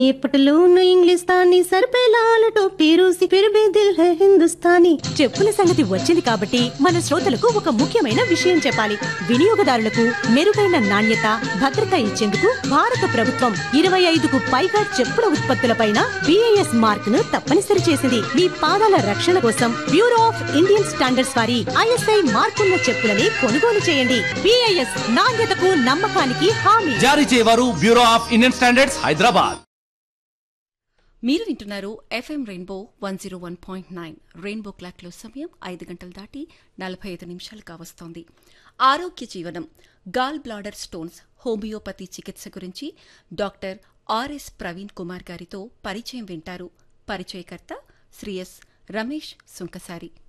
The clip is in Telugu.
ये पटलून इंग्लिस्तानी सर पे लाल टोपी रूसी फिर भी दिल है हिंदुस्तानी చెప్పుల సంగతి వచ్చింది కాబట్టి మన శ్రోతలకు ఒక ముఖ్యమైన విషయం చెప్పాలి వినియోగదారులకు మెరుగైన నాణ్యత భద్రత ఇచ్చేందుకు భారత ప్రభుత్వం ఇరవై ఐదుకు పైగా చెప్పుల ఉత్పత్తులపైన బిఐఎస్ మార్క్ ను తప్పనిసరి చేసింది మీ పాదాల రక్షణ కోసం బ్యూరో ఆఫ్ ఇండియన్ స్టాండర్డ్స్ వారి ఐఎస్ఐ మార్కున్న చెప్పులని కొనుగోలు చేయండి బిఐఎస్ నాణ్యతకు నమ్మకానికి హామీ జారీ చేయవారు bureau of Indian standards Hyderabad మీరు వింటున్నారు FM rainbow one zero one point nine rainbow క్లాక్లో సమయం ఐదు గంటలు దాటి నలభై ఐదు నిమిషాలు కావస్తోంది ఆరోగ్య జీవనం గాల్ బ్లాడర్ స్టోన్స్ హోమియోపతి చికిత్స గురించి డాక్టర్ ఆర్ఎస్ ప్రవీణ్ కుమార్ గారితో పరిచయం వింటారు పరిచయకర్త శ్రీ ఎస్ రమేష్ సుంకసారి